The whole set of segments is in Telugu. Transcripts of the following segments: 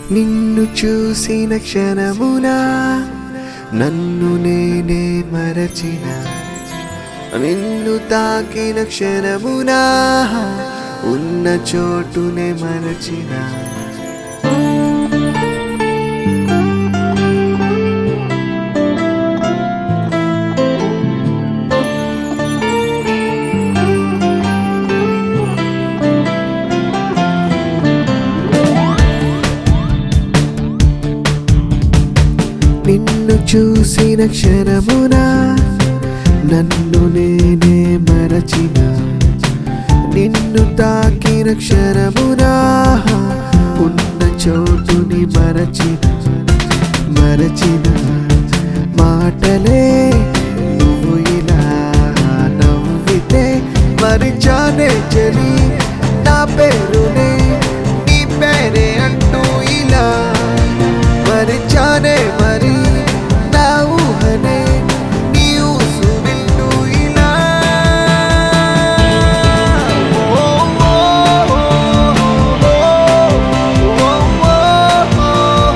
నిన్ను చూసిన క్షణమున నన్ను నేనే మరచిన నిన్ను తాకిన క్షణమున ఉన్న చోటునే మరచిన నిన్ను చూసిన క్షణమున నన్ను నేనే మరచిన నిన్ను తాకిన క్షణమున ఉన్న చోటుని మరచిన మరచిన మాటలే నువ్వు ఇలా నవ్వితే మరిచానే చలి నా పేరునే నీ పేరే అంటూ ఇలా మరిచానే మరి నా ఊహనే నీ ఊసు వింటూ ఇలా ఓ, ఓ, ఓ, ఓ, ఓ, ఓ,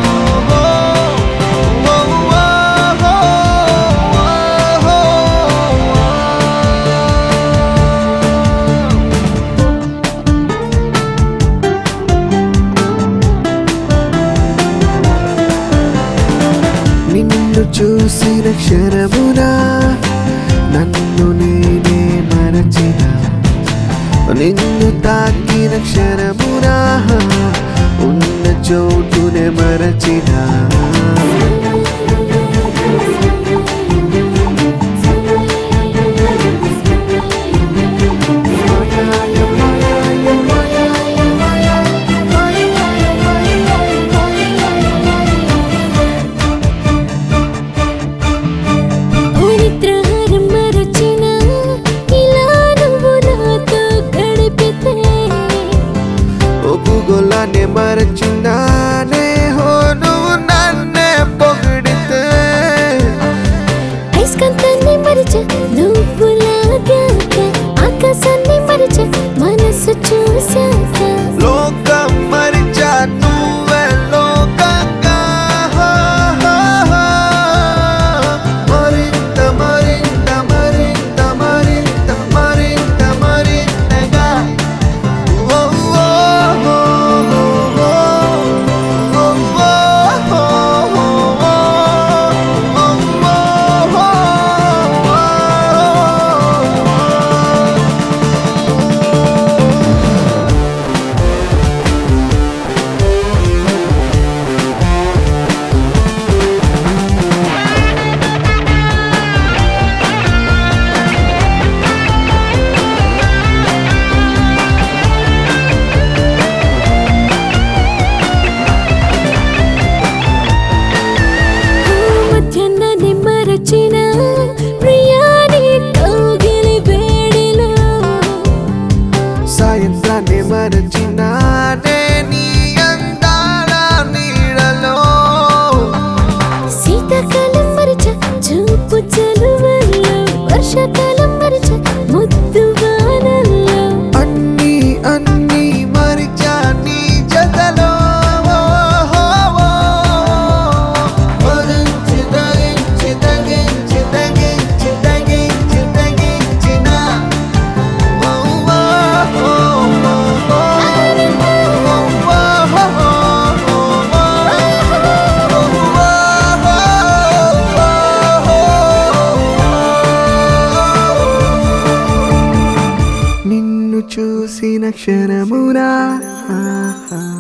నిన్ను చూసిన క్షణమున నన్ను నేనే మరచిన నిన్ను తాకిన క్షణమున ఉన్న చోటునే మరచిన ఓ నిద్రాహారం మరచిన ఇలా నువ్వు నాతో గడిపితే ఒప్పుగోలానే మరచినానే హో నువ్వు నన్నే పొగిడితే ఐస్కంతాన్ని మరిచ నువ్వు లాగాక ఆకాశాన్ని మరిచ మనసు చూశాక లోకం మరిచా నువ్వే లోకంగా హో, హో, హో. మరింత మరింత మరింత మరింత మరింత మరింతగా ఓ, ఓ, ఓ, ఓ, ఓ. ఓ, ఓ, ఓ, ఓ, ఓ. ఓ, ఓ, ఓ, మధ్యాహ్నాన్ని మరచిన ప్రియాని కౌగిలి వేడిలో సాయంత్రాన్ని మరచినానే నీ అందాల నీడలో శీతాకాలం మరిచ చూపు చలువల్లో వర్షాకాలం మరిచ ముద్దు వానల్లో అన్ని అన్ని మరిచా నీ జతలో మరించి తగించి తగించి తగించి తగించి తగించిన ఓ, ఓ, ఓ, ఓ, నిన్ను చూసిన క్షణమునా ఆహా